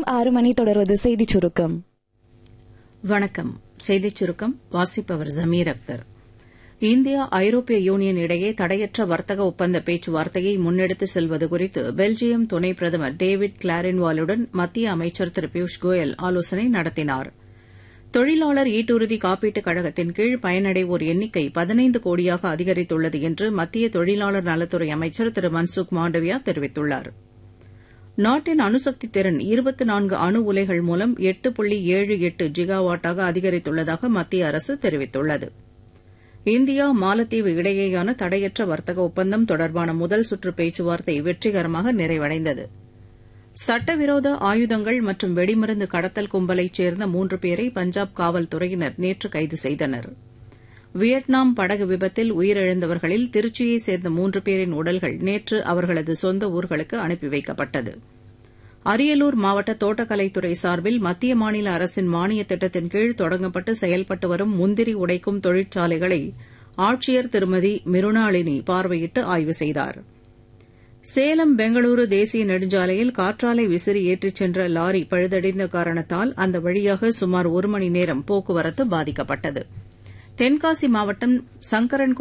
ஆறு மணி தொடர்வது செய்திச் சுருக்கம் வணக்கம் செய்திச் சுருக்கம் வாசிப்பவர் ஜமீர் அக்தர் இந்தியா ஐரோப்பிய யூனியன் இடையே தடையற்ற வர்த்தக ஒப்பந்த பேச்சுவார்த்தையை முன்னெடுத்து செல்வது குறித்து பெல்ஜியம் துணை பிரதமர் டேவிட் கிளாரின்வாலுடன் மத்திய அமைச்சர் திரு பியூஷ் கோயல் ஆலோசனை நடத்தினார் தொழிலாளர் ஈட்டுறுதி காப்பீட்டுக் கழகத்தின் கீழ் பயனடைவோர் எண்ணிக்கை பதினைந்து கோடியாக அதிகரித்துள்ளது என்று மத்திய தொழிலாளர் நலத்துறை அமைச்சர் திரு மன்சுக் மாண்டவியா தெரிவித்துள்ளார் நாட்டின் அணுசக்தி திறன் இருபத்தி நான்கு அணு உலைகள் மூலம் எட்டு புள்ளி ஏழு எட்டு ஜிகாவாட்டாக அதிகரித்துள்ளதாக மத்திய அரசு தெரிவித்துள்ளது இந்தியா மாலத்தீவு இடையேயான தடையற்ற வர்த்தக ஒப்பந்தம் தொடர்பான முதல் சுற்று பேச்சுவார்த்தை வெற்றிகரமாக நிறைவடைந்தது சட்டவிரோத ஆயுதங்கள் மற்றும் வெடிமருந்து கடத்தல் கும்பலைச் சேர்ந்த மூன்று பேரை பஞ்சாப் காவல்துறையினர் நேற்று கைது செய்தனர் வியட்நாம் படகு விபத்தில் உயிரிழந்தவர்களில் திருச்சியைச் சேர்ந்த மூன்று பேரின் உடல்கள் நேற்று அவர்களது சொந்த ஊர்களுக்கு அனுப்பி வைக்கப்பட்டது அரியலூர் மாவட்ட தோட்டக்கலைத்துறை சார்பில் மத்திய மாநில அரசின் மானிய திட்டத்தின் கீழ் தொடங்கப்பட்டு செயல்பட்டு வரும் முந்திரி உடைக்கும் தொழிற்சாலைகளை ஆட்சியர் திருமதி மிருணாளினி பார்வையிட்டு ஆய்வு செய்தார் சேலம் பெங்களூரு தேசிய நெடுஞ்சாலையில் காற்றாலை விசிறி ஏற்றிச் சென்ற லாரி பழுதடைந்த காரணத்தால் அந்த வழியாக சுமார் ஒரு மணி நேரம் போக்குவரத்து பாதிக்கப்பட்டது தென்காசி மாவட்டம் சங்கரன்